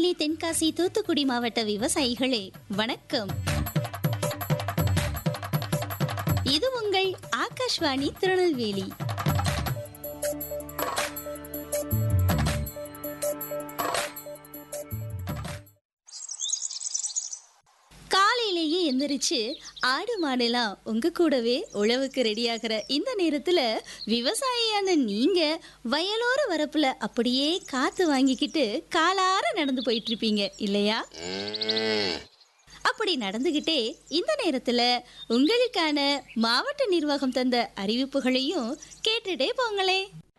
திருநெல்வேலி தென்காசி தூத்துக்குடி மாவட்ட விவசாயிகளே வணக்கம் இது உங்கள் ஆகாஷ்வாணி திருநெல்வேலி காலையிலேயே எந்திரிச்சு ஆடு மாடெல்லாம் உங்க கூடவே உழவுக்கு ரெடியாகிற இந்த நேரத்துல விவசாயியான நீங்க வயலோர வரப்புல அப்படியே காத்து வாங்கிக்கிட்டு காலார நடந்து போயிட்டு இருப்பீங்க இல்லையா அப்படி நடந்துகிட்டே இந்த நேரத்துல உங்களுக்கான மாவட்ட நிர்வாகம் தந்த அறிவிப்புகளையும் கேட்டுட்டே போங்களே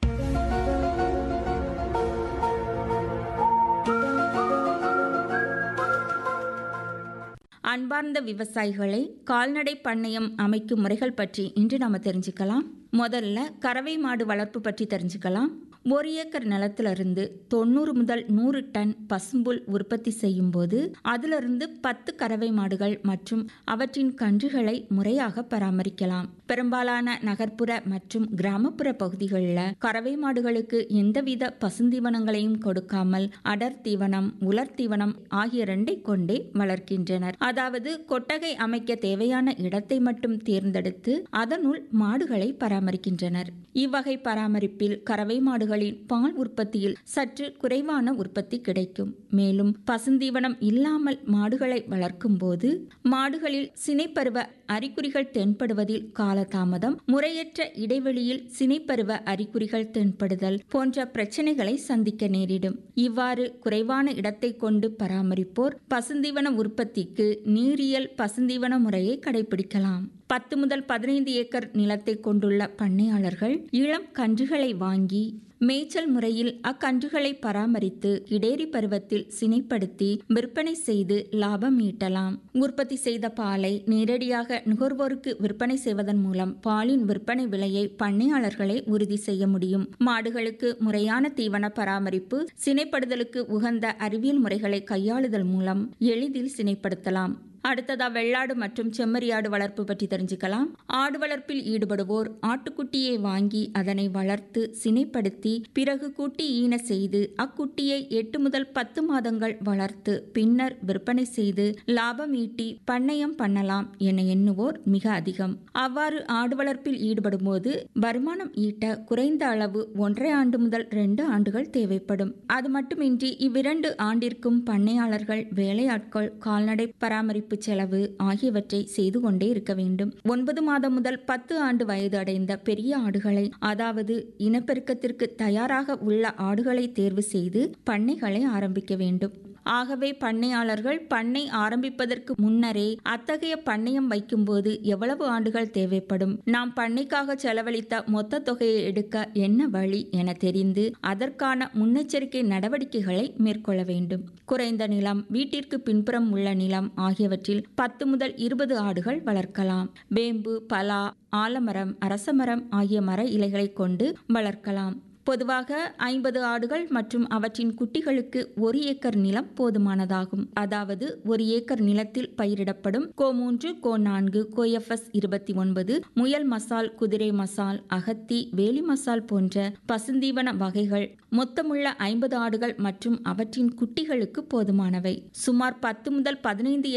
அன்பார்ந்த விவசாயிகளை கால்நடை பண்ணையம் அமைக்கும் முறைகள் பற்றி இன்று நாம தெரிஞ்சுக்கலாம் முதல்ல கறவை மாடு வளர்ப்பு பற்றி தெரிஞ்சுக்கலாம் ஒரு ஏக்கர் நிலத்திலிருந்து தொண்ணூறு முதல் நூறு டன் பசும்புல் உற்பத்தி செய்யும் போது அதிலிருந்து பத்து கறவை மாடுகள் மற்றும் அவற்றின் கன்றுகளை முறையாக பராமரிக்கலாம் பெரும்பாலான நகர்ப்புற மற்றும் கிராமப்புற பகுதிகளில் கறவை மாடுகளுக்கு எந்தவித பசுந்தீவனங்களையும் கொடுக்காமல் அடர் தீவனம் உலர் தீவனம் ஆகிய ரெண்டை கொண்டே வளர்க்கின்றனர் அதாவது கொட்டகை அமைக்க தேவையான இடத்தை மட்டும் தேர்ந்தெடுத்து அதனுள் மாடுகளை பராமரிக்கின்றனர் இவ்வகை பராமரிப்பில் கறவை மாடுகளின் பால் உற்பத்தியில் சற்று குறைவான உற்பத்தி கிடைக்கும் மேலும் பசுந்தீவனம் இல்லாமல் மாடுகளை வளர்க்கும் போது மாடுகளில் சினைப்பருவ அறிகுறிகள் தென்படுவதில் காலதாமதம் முறையற்ற இடைவெளியில் சினைப்பருவ அறிகுறிகள் தென்படுதல் போன்ற பிரச்சனைகளை சந்திக்க நேரிடும் இவ்வாறு குறைவான இடத்தை கொண்டு பராமரிப்போர் பசுந்தீவன உற்பத்திக்கு நீரியல் பசுந்தீவன முறையை கடைபிடிக்கலாம் பத்து முதல் பதினைந்து ஏக்கர் நிலத்தை கொண்டுள்ள பண்ணையாளர்கள் இளம் கன்றுகளை வாங்கி மேய்ச்சல் முறையில் அக்கன்றுகளை பராமரித்து இடேரி பருவத்தில் சினைப்படுத்தி விற்பனை செய்து லாபம் ஈட்டலாம் உற்பத்தி செய்த பாலை நேரடியாக நுகர்வோருக்கு விற்பனை செய்வதன் மூலம் பாலின் விற்பனை விலையை பண்ணையாளர்களே உறுதி செய்ய முடியும் மாடுகளுக்கு முறையான தீவன பராமரிப்பு சினைப்படுதலுக்கு உகந்த அறிவியல் முறைகளை கையாளுதல் மூலம் எளிதில் சினைப்படுத்தலாம் அடுத்ததா வெள்ளாடு மற்றும் செம்மறியாடு வளர்ப்பு பற்றி தெரிஞ்சுக்கலாம் ஆடு வளர்ப்பில் ஈடுபடுவோர் ஆட்டுக்குட்டியை வாங்கி அதனை வளர்த்து சினைப்படுத்தி பிறகு குட்டி ஈன செய்து அக்குட்டியை எட்டு முதல் பத்து மாதங்கள் வளர்த்து பின்னர் விற்பனை செய்து லாபம் ஈட்டி பண்ணையம் பண்ணலாம் என எண்ணுவோர் மிக அதிகம் அவ்வாறு ஆடு வளர்ப்பில் ஈடுபடும் போது வருமானம் ஈட்ட குறைந்த அளவு ஒன்றரை ஆண்டு முதல் ரெண்டு ஆண்டுகள் தேவைப்படும் அது மட்டுமின்றி இவ்விரண்டு ஆண்டிற்கும் பண்ணையாளர்கள் வேலையாட்கள் கால்நடை பராமரிப்பு செலவு ஆகியவற்றை செய்து கொண்டே இருக்க வேண்டும் ஒன்பது மாதம் முதல் பத்து ஆண்டு வயது அடைந்த பெரிய ஆடுகளை அதாவது இனப்பெருக்கத்திற்கு தயாராக உள்ள ஆடுகளை தேர்வு செய்து பண்ணைகளை ஆரம்பிக்க வேண்டும் ஆகவே பண்ணையாளர்கள் பண்ணை ஆரம்பிப்பதற்கு முன்னரே அத்தகைய பண்ணையம் வைக்கும்போது எவ்வளவு ஆண்டுகள் தேவைப்படும் நாம் பண்ணைக்காக செலவழித்த மொத்த தொகையை எடுக்க என்ன வழி என தெரிந்து அதற்கான முன்னெச்சரிக்கை நடவடிக்கைகளை மேற்கொள்ள வேண்டும் குறைந்த நிலம் வீட்டிற்கு பின்புறம் உள்ள நிலம் ஆகியவற்றில் பத்து முதல் இருபது ஆடுகள் வளர்க்கலாம் வேம்பு பலா ஆலமரம் அரசமரம் ஆகிய மர இலைகளை கொண்டு வளர்க்கலாம் பொதுவாக ஐம்பது ஆடுகள் மற்றும் அவற்றின் குட்டிகளுக்கு ஒரு ஏக்கர் நிலம் போதுமானதாகும் அதாவது ஒரு ஏக்கர் நிலத்தில் பயிரிடப்படும் கோ மூன்று கோ நான்கு கோஎஃப்எஸ் இருபத்தி ஒன்பது முயல் மசால் குதிரை மசால் அகத்தி வேலி மசால் போன்ற பசுந்தீவன வகைகள் மொத்தமுள்ள ஐம்பது ஆடுகள் மற்றும் அவற்றின் குட்டிகளுக்கு போதுமானவை சுமார் பத்து முதல் பதினைந்து